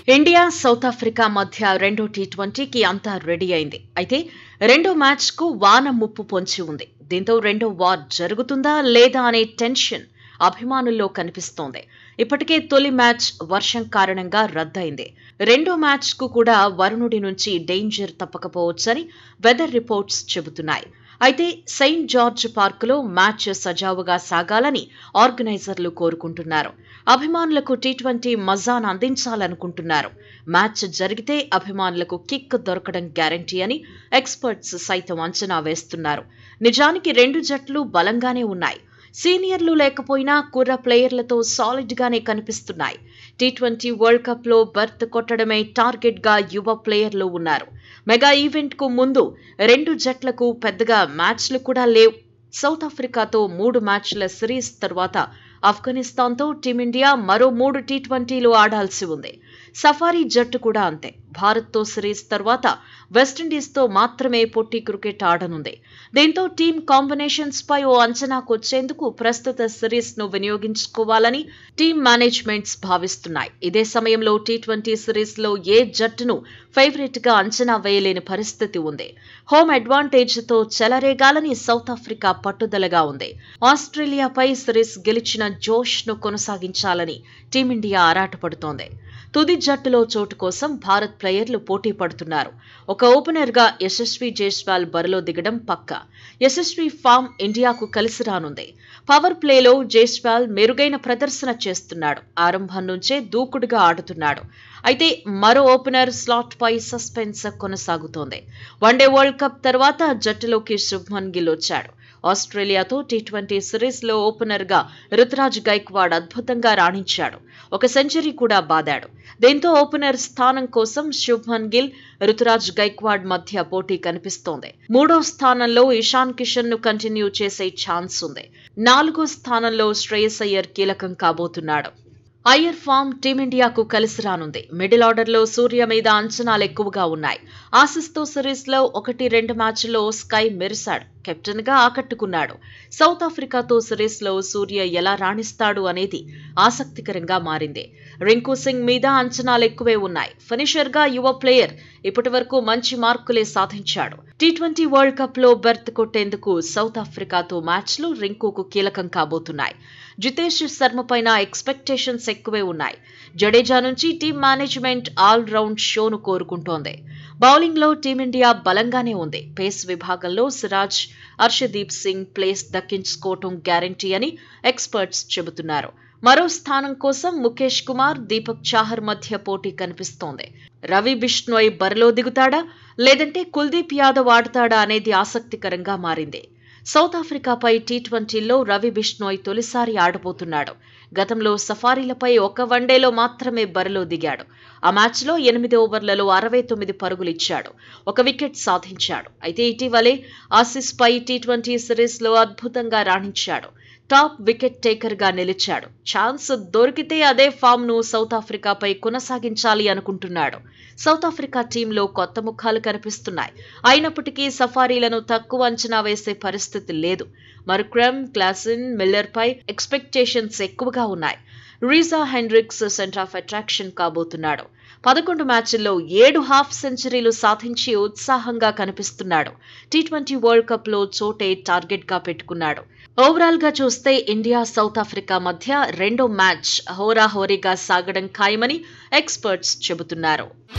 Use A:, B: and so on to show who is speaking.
A: India south Africa మధ్య రెండో tea ట్వంటీకి అంతా రెడీ అయింది అయితే రెండో మ్యాచ్కు వాన ముప్పు పొంచి ఉంది దీంతో రెండో వార్ జరుగుతుందా లేదా అనే టెన్షన్ అభిమానుల్లో కనిపిస్తోంది ఇప్పటికే తొలి మ్యాచ్ వర్షం కారణంగా రద్దయింది రెండో మ్యాచ్కు కూడా వరుణుడి నుంచి డేంజర్ తప్పకపోవచ్చని వెదర్ రిపోర్ట్స్ చెబుతున్నాయి అయితే సెయింట్ జార్జ్ పార్కులో మ్యాచ్ సజావుగా సాగాలని ఆర్గనైజర్లు కోరుకుంటున్నారు అభిమానులకు టీ ట్వంటీ మజాను అందించాలనుకుంటున్నారు మ్యాచ్ జరిగితే అభిమానులకు కిక్ దొరకడం గ్యారంటీ అని ఎక్స్పర్ట్స్ సైతం అంచనా వేస్తున్నారు నిజానికి రెండు జట్లు బలంగానే ఉన్నాయి సీనియర్లు లేకపోయినా కుర్ర ప్లేయర్లతో సాలిడ్ గానే కనిపిస్తున్నాయి టీ ట్వంటీ వరల్డ్ కప్ లో బర్త్ కొట్టడమే టార్గెట్ గా యువ ప్లేయర్లు ఉన్నారు మెగా ఈవెంట్ కు ముందు రెండు జట్లకు పెద్దగా మ్యాచ్లు కూడా లేవు సౌత్ ఆఫ్రికాతో మూడు మ్యాచ్ల సిరీస్ తర్వాత ఆఫ్ఘనిస్తాన్తో టీమిండియా మరో మూడు టీ ట్వంటీలు ఆడాల్సి ఉంది సఫారీ జట్టు కూడా అంతే భారత్తో సిరీస్ తర్వాత వెస్టిండీస్తో మాత్రమే పొట్టి క్రికెట్ ఆడనుంది దీంతో టీం కాంబినేషన్స్ పై ఓ అంచనాకు వచ్చేందుకు ప్రస్తుత సిరీస్ ను వినియోగించుకోవాలని టీం మేనేజ్మెంట్స్ భావిస్తున్నాయి ఇదే సమయంలో టీ ట్వంటీ సిరీస్ లో ఏ జట్టును ఫేవరెట్ గా అంచనా వేయలేని పరిస్థితి ఉంది హోమ్ అడ్వాంటేజ్ తో చెలరేగాలని సౌత్ ఆఫ్రికా పట్టుదలగా ఉంది ఆస్ట్రేలియాపై సిరీస్ గెలిచిన జోష్ ను కొనసాగించాలని టీమిండియా ఆరాటపడుతోంది తుది జట్టులో చోటు కోసం భారత్ ప్లేయర్లు పోటీ పడుతున్నారు ఒక ఓపెనర్ గా యశస్వి జైస్వాల్ బరిలో దిగడం పక్క యశస్వి ఫామ్ ఇండియాకు కలిసి రానుంది పవర్ ప్లేలో జైస్వాల్ మెరుగైన ప్రదర్శన చేస్తున్నాడు ఆరంభం నుంచే దూకుడుగా ఆడుతున్నాడు అయితే మరో ఓపెనర్ స్లాట్ పై సస్పెన్స్ కొనసాగుతోంది వన్డే వరల్డ్ కప్ తర్వాత జట్టులోకి శుభ్మన్ గిల్ వచ్చాడు ఆస్ట్రేలియాతో టీ ట్వంటీ సిరీస్ లో ఓపెనర్ గా రుతురాజ్ గైక్వాడ్ అద్భుతంగా రాణించాడు ఒక సెంచరీ కూడా బాదాడు దీంతో ఓపెనర్ స్థానం కోసం శుభ్మన్ గిల్ రుతురాజ్ గైక్వాడ్ మధ్య పోటీ కనిపిస్తోంది మూడో స్థానంలో ఇషాన్ కిషన్ ను కంటిన్యూ చేసే ఛాన్స్ ఉంది నాలుగో స్థానంలో శ్రేయస్ అయ్యర్ కీలకం కాబోతున్నాడు అయ్యర్ ఫామ్ టీమిండియాకు కలిసి రానుంది మిడిల్ ఆర్డర్లో సూర్య మీద అంచనాలు ఎక్కువగా ఉన్నాయి ఆసిస్తో సిరీస్లో ఒకటి రెండు మ్యాచ్ల్లో స్కై మెరిశాడు కెప్టెన్ గా ఆకట్టుకున్నాడు సౌత్ ఆఫ్రికాతో సిరీస్లో సూర్య ఎలా రాణిస్తాడు అనేది ఆసక్తికరంగా మారింది రింకు సింగ్ మీద అంచనాలు ఎక్కువే ఉన్నాయి ఫినిషర్ గా యువ ప్లేయర్ ఇప్పటి వరకు మంచి మార్కులే సాధించాడు టీ ట్వంటీ వరల్డ్ కప్ లో బెర్త్ కొట్టేందుకు సౌత్ ఆఫ్రికాతో మ్యాచ్లు రింకుకు కీలకం కాబోతున్నాయి జితేష్ శర్మ పైన ఎక్స్పెక్టేషన్స్ ఎక్కువే ఉన్నాయి జడేజా నుంచి టీం మేనేజ్మెంట్ ఆల్ రౌండ్ షోను కోరుకుంటోంది బౌలింగ్ లో టీమిండియా బలంగానే ఉంది పేస్ విభాగంలో సిరాజ్ హర్షదీప్ సింగ్ ప్లేస్ దక్కించుకోవటం గ్యారంటీ అని ఎక్స్పర్ట్స్ చెబుతున్నారు మరో స్థానం కోసం ముఖేష్ కుమార్ దీపక్ చాహర్ మధ్య పోటీ కనిపిస్తోంది రవి బిష్ణోయ్ బరిలో దిగుతాడా లేదంటే కుల్దీప్ యాదవ్ ఆడతాడా అనేది ఆసక్తికరంగా మారింది సౌత్ ఆఫ్రికాపై టీ ట్వంటీలో రవి బిష్ణోయ్ తొలిసారి ఆడబోతున్నాడు గతంలో సఫారీలపై ఒక వన్డేలో మాత్రమే బరిలో దిగాడు ఆ మ్యాచ్లో ఎనిమిది ఓవర్లలో అరవై తొమ్మిది పరుగులు ఇచ్చాడు ఒక వికెట్ సాధించాడు అయితే ఇటీవలే ఆసిస్ పై టీ ట్వంటీ సిరీస్లో అద్భుతంగా రాణించాడు టాప్ వికెట్ టేకర్ గా నిలిచాడు ఛాన్స్ దొరికితే అదే ఫామ్ ను సౌత్ ఆఫ్రికాపై కొనసాగించాలి అనుకుంటున్నాడు సౌత్ ఆఫ్రికా టీంలో కొత్త ముఖాలు కనిపిస్తున్నాయి అయినప్పటికీ సఫారీలను తక్కువ అంచనా వేసే పరిస్థితి లేదు మర్క్రమ్ క్లాసిన్ మిల్లర్ పై ఎక్స్పెక్టేషన్స్ ఎక్కువగా ఉన్నాయి Reeza Hendricks centre of attraction కాబోతున్నాడు పదకొండు మ్యాచ్ల్లో ఏడు హాఫ్ సెంచరీలు సాధించి ఉత్సాహంగా కనిపిస్తున్నాడు టీ ట్వంటీ వరల్డ్ కప్ లో చోటే టార్గెట్ గా పెట్టుకున్నాడు ఓవరాల్ గా చూస్తే ఇండియా సౌత్ ఆఫ్రికా మధ్య రెండో మ్యాచ్ హోరాహోరీగా సాగడం ఖాయమని ఎక్స్పర్ట్స్ చెబుతున్నారు